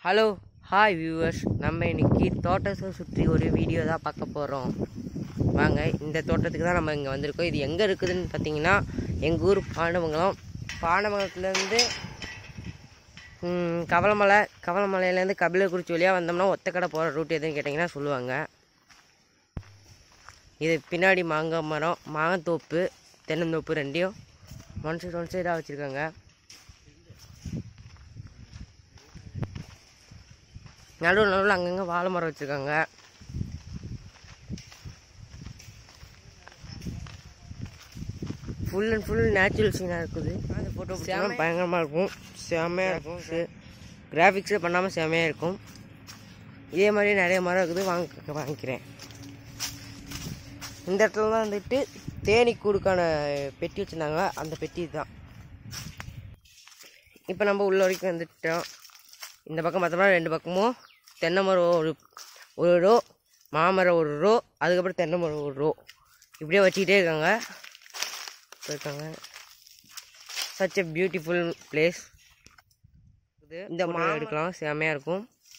Hello hi viewers நம்ம இன்னைக்கு தோட்டத்தை சுற்றி ஒரு வீடியோ தான் பார்க்க போகிறோம் வாங்க இந்த தோட்டத்துக்கு தான் நம்ம இங்கே வந்திருக்கோம் இது எங்கே இருக்குதுன்னு பார்த்தீங்கன்னா எங்கள் ஊர் பாண்டமங்கலம் பாண்டமங்கலத்துலேருந்து கவலமலை கவலமலையிலேருந்து கபிலக்குறிச்சி வழியாக வந்தோம்னா ஒத்தக்கடை போகிற ரூட் எதுன்னு கேட்டிங்கன்னா சொல்லுவாங்க இது பின்னாடி மாங்காய் மரம் மாங்கத்தோப்பு தென்னந்தோப்பு ரெண்டையும் ஒன் சைடு ஒன் சைடாக வச்சுருக்காங்க நடுவில் நடுவில் அங்கங்கே வாழை மரம் வச்சுருக்காங்க ஃபுல் அண்ட் ஃபுல் நேச்சுரல் சீனாக இருக்குது அந்த ஃபோட்டோ பிடிச்சா பயங்கரமாக இருக்கும் செம்மையாக இருக்கும் கிராஃபிக்ஸே பண்ணாமல் செம்மையாக இருக்கும் இதே மாதிரி நிறைய மரம் இருக்குது வாங்க வாங்கிக்கிறேன் இந்த இடத்துல தான் வந்துட்டு தேனி கூடுக்கான பெட்டி வச்சுருந்தாங்க அந்த பெட்டி தான் இப்போ நம்ம உள்ள வரைக்கும் வந்துட்டோம் இந்த பக்கம் பார்த்தோம்னா ரெண்டு பக்கமும் தென்னை மரம் ஒரு ஒரு ரோ மாமரம் ஒரு ரோ அதுக்கப்புறம் தென்னை மரம் ஒரு ரோ இப்படியே வச்சுக்கிட்டே இருக்காங்க இருக்காங்க சச் எ பியூட்டிஃபுல் பிளேஸ் இந்த மரம் எடுக்கலாம் செம்மையாக இருக்கும்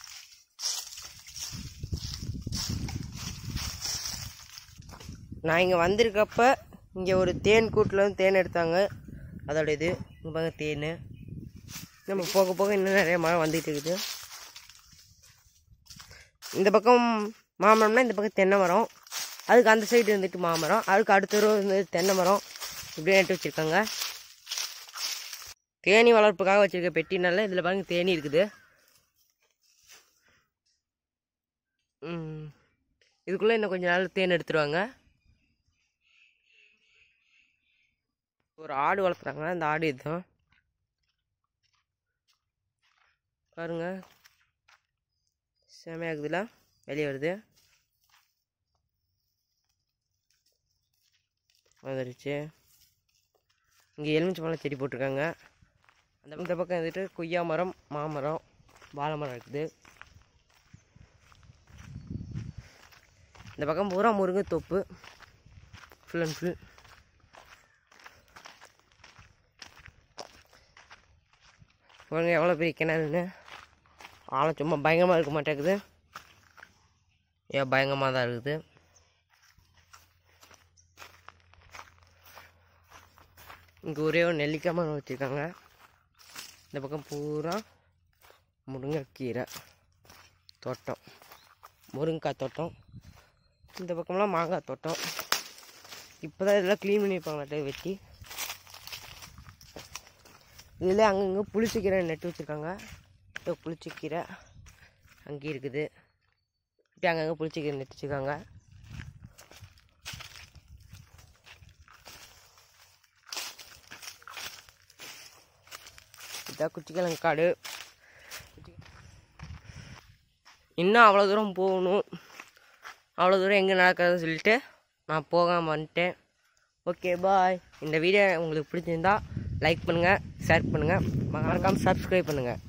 நான் இங்கே வந்திருக்கப்ப இங்கே ஒரு தேன் கூட்டில் வந்து தேன் எடுத்தாங்க அதோட இது இங்க பாருங்க தேன் நம்ம போக போக இன்னும் நிறைய மரம் வந்துகிட்டு இருக்குது இந்த பக்கம் மாமரம்னா இந்த பக்கம் தென்னை மரம் அதுக்கு அந்த சைடு இருந்துட்டு மாமரம் அதுக்கு அடுத்த ரோ வந்து தென்னை மரம் இப்படியே நட்டு வச்சுருக்காங்க தேனி வளர்ப்புக்காக வச்சுருக்க பெட்டினால இதில் பாருங்க தேனி இருக்குது ம். இதுக்குள்ளே இன்னும் கொஞ்ச நாள் தேன் எடுத்துருவாங்க ஒரு ஆடு வளர்க்குறாங்க அந்த ஆடு இதுதான் பாருங்க செமையாக இருக்குதுல வெளியே வருது வந்துருச்சு இங்கே எலுமிச்சம்பழம் செடி போட்டிருக்காங்க அந்த இந்த பக்கம் வந்துட்டு கொய்யா மரம் மாமரம் வாழை மரம் இருக்குது இந்த பக்கம் பூரா முருங்கை தோப்பு ஃபுல் அண்ட் ஃபுல் பாருங்க எவ்வளோ பெரிய கிணறுன்னு ஆழம் சும்மா பயங்கரமாக இருக்க மாட்டேங்குது ஏன் பயங்கரமாக தான் இருக்குது இங்கே ஒரே ஒரு நெல்லிக்காய் மரம் வச்சுருக்காங்க இந்த பக்கம் பூரா முருங்கைக்கீரை தோட்டம் முருங்கைக்காய் தோட்டம் இந்த பக்கம்லாம் மாங்காய் தோட்டம் இப்போ தான் இதெல்லாம் க்ளீன் பண்ணியிருப்பாங்களாட்ட வெட்டி இதில் அங்கங்கே புளிச்சக்கீரை நட்டு வச்சுருக்காங்க இதோ புளிச்சக்கீரை அங்கே இருக்குது இப்படி அங்கங்கே புளிச்சக்கீரை நட்டு வச்சுருக்காங்க இதான் குச்சிக்கிழங்கு காடு இன்னும் அவ்வளோ தூரம் போகணும் அவ்வளோ தூரம் எங்கே நடக்கிறதுன்னு சொல்லிட்டு நான் போகாமல் வந்துட்டேன் ஓகே பாய் இந்த வீடியோ உங்களுக்கு பிடிச்சிருந்தா லைக் பண்ணுங்கள் ஷேர் பண்ணுங்கள் மறக்காமல் சப்ஸ்கிரைப் பண்ணுங்கள்